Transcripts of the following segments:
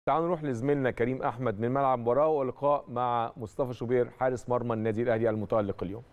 تعالوا نروح لزميلنا كريم احمد من ملعب المباراه ولقاء مع مصطفى شوبير حارس مرمى النادي الاهلي المتالق اليوم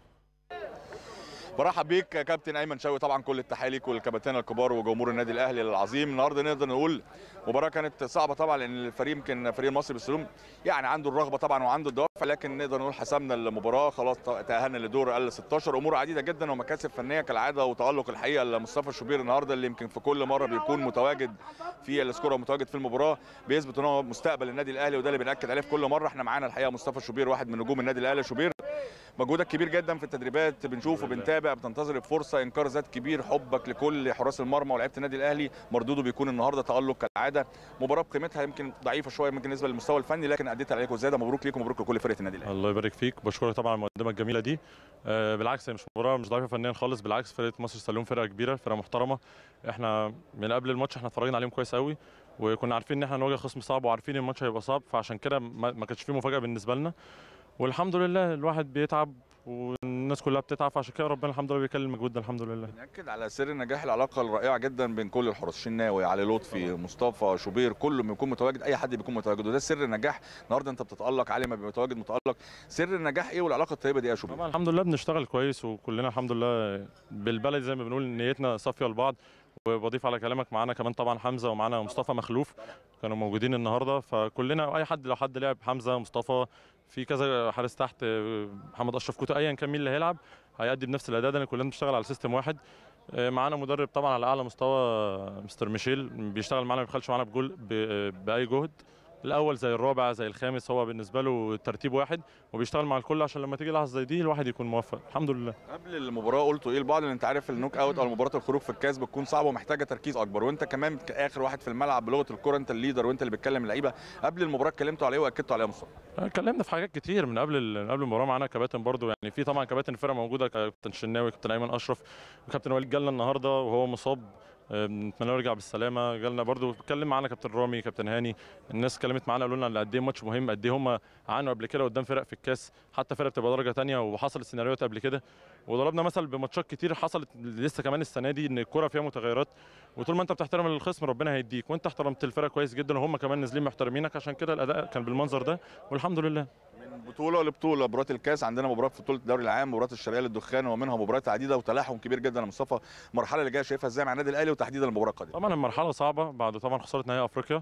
برحب بيك يا كابتن ايمن شوقي طبعا كل التحيه ليك والكباتنه الكبار وجمهور النادي الاهلي العظيم النهارده نقدر نقول مباراه كانت صعبه طبعا لان الفريق يمكن فريق المصري بالسلوم يعني عنده الرغبه طبعا وعنده الدوافع لكن نقدر نقول حسمنا المباراه خلاص تاهلنا لدور ال 16 امور عديده جدا ومكاسب فنيه كالعاده وتالق الحقيقه لمصطفى شوبير النهارده اللي يمكن في كل مره بيكون متواجد في السكور ومتواجد في المباراه بيثبت ان هو مستقبل النادي الاهلي وده اللي بناكد عليه في كل مره احنا معانا الحقيقه مصطفى شوبير واحد من نجوم النادي الاهلي شوبير مجهودك كبير جدا في التدريبات بنشوفه بنتابع بتنتظر الفرصه انكار ذات كبير حبك لكل حراس المرمى ولاعيبه النادي الاهلي مردوده بيكون النهارده تالق كالعاده مباراه بقيمتها يمكن ضعيفه شويه يمكن بالنسبه للمستوى الفني لكن اديت عليكم وزياده مبروك ليكم مبروك لكل فرقه النادي الاهلي الله يبارك فيك بشكرك طبعا على المقدمه الجميله دي آه بالعكس هي مش مباراه مش ضعيفه فنيا خالص بالعكس فرقه مصر السلوم فرقه كبيره فرقه محترمه احنا من قبل الماتش احنا اتفرجنا عليهم كويس قوي وكنا عارفين ان احنا هنواجه خصم صعب وعارفين الماتش هيبقى صعب فعشان كده ما كانش فيه مفاجاه بالنسبه لنا والحمد لله الواحد بيتعب والناس كلها بتتعب فعشان كده ربنا الحمد لله بيكلم المجهود ده الحمد لله ناكد على سر نجاح العلاقه الرائعه جدا بين كل الحراس شناوي علي لطفي مصطفى شوبير كله بيكون متواجد اي حد بيكون متواجد وده سر النجاح النهارده انت بتتالق علي ما متواجد متالق سر النجاح ايه والعلاقه الطيبه دي يا شوبير طبعا الحمد لله بنشتغل كويس وكلنا الحمد لله بالبلد زي ما بنقول نيتنا صافيه لبعض وبضيف على كلامك معانا كمان طبعا حمزه ومعانا مصطفى مخلوف كانوا موجودين النهارده فكلنا اي حد لو حد لعب حمزه مصطفى في كذا حارس تحت محمد اشرف كوتو ايا كان مين اللي هيلعب هيأدي بنفس الاداء ده كلنا بنشتغل على سيستم واحد معانا مدرب طبعا على اعلى مستوى مستر ميشيل بيشتغل معانا ما بيبخلش معانا بجول باي جهد الاول زي الرابع زي الخامس هو بالنسبه له الترتيب واحد وبيشتغل مع الكل عشان لما تيجي لحظه زي دي الواحد يكون موفق الحمد لله قبل المباراه قلتوا ايه البعض اللي انت عارف النوك اوت او مباراه الخروج في الكاس بتكون صعبه ومحتاجه تركيز اكبر وانت كمان اخر واحد في الملعب بلغه الكوره انت الليدر وانت اللي بتكلم اللعيبه قبل المباراه اتكلمتوا عليه واكدتوا عليه مصطفى اتكلمنا في حاجات كتير من قبل من قبل المباراه معانا كباتن برضو يعني في طبعا كباتن الفرقه موجوده كابتن شناوي كابتن ايمن اشرف وكابتن وليد جالنا النهارده وهو مصاب نتمنى له يرجع بالسلامه جالنا برضو اتكلم معانا كابتن رامي كابتن هاني الناس اتكلمت معانا قالوا لنا قد ايه ماتش مهم قد ايه هم عانوا قبل كده قدام فرق في الكاس حتى فرق بتبقى درجه ثانيه وحصلت سيناريوهات قبل كده وضربنا مثل بماتشات كتير حصلت لسه كمان السنه دي ان الكوره فيها متغيرات وطول ما انت بتحترم الخصم ربنا هيديك وانت احترمت الفرقه كويس جدا وهم كمان نازلين محترمينك عشان كده الاداء كان بالمنظر ده والحمد لله من بطوله لبطوله مباراه الكاس عندنا مباراه في بطوله الدوري العام مباراه الشرقيه للدخان ومنها مباريات عديده وتلاحم كبير جدا يا مصطفى المرحله اللي جايه شايفها ازاي مع النادي الاهلي وتحديدا المباراه القادمه طبعا المرحله صعبه بعد طبعا خساره نهائي افريقيا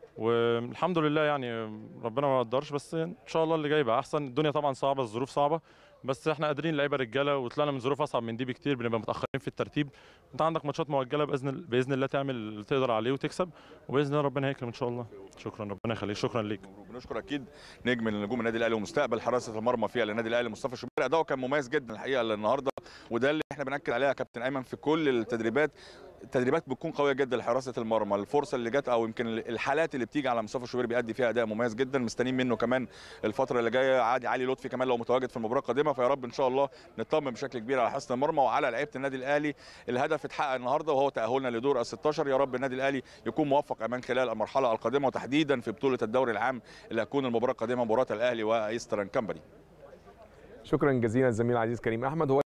والحمد لله يعني ربنا ما قدرش بس ان شاء الله اللي جاي بقى احسن الدنيا طبعا صعبه الظروف صعبه بس احنا قادرين لعيبه رجاله وطلعنا من ظروف اصعب من دي بكتير بنبقى متاخرين في الترتيب انت عندك ماتشات مؤجله باذن باذن الله تعمل اللي تقدر عليه وتكسب وباذن الله ربنا هيكرم ان شاء الله شكرا ربنا يخليك شكرا ليك بنشكر اكيد نجم من نجوم النادي الاهلي ومستقبل حراسه المرمى فيها للنادي الاهلي مصطفى شوبير اداؤه كان مميز جدا الحقيقه النهارده وده اللي احنا بناكد عليها يا كابتن ايمن في كل التدريبات التدريبات بتكون قويه جدا لحراسه المرمى الفرصه اللي جت او يمكن الحالات اللي بتيجي على مصطفى شوبير بيأدي فيها اداء مميز جدا مستنيين منه كمان الفتره اللي جايه عادي علي لطفي كمان لو متواجد في المباراه القادمه فيا رب ان شاء الله نطمن بشكل كبير على حراسه المرمى وعلى لعيبه النادي الاهلي الهدف اتحقق النهارده وهو تاهلنا لدور ال 16 يا رب النادي الاهلي يكون موفق امان خلال المرحله القادمه وتحديدا في بطوله الدوري العام اللي هتكون المباراه القادمه مباراه الاهلي وايسترن كامبري شكرا جزيلا الزميل العزيز كريم احمد هو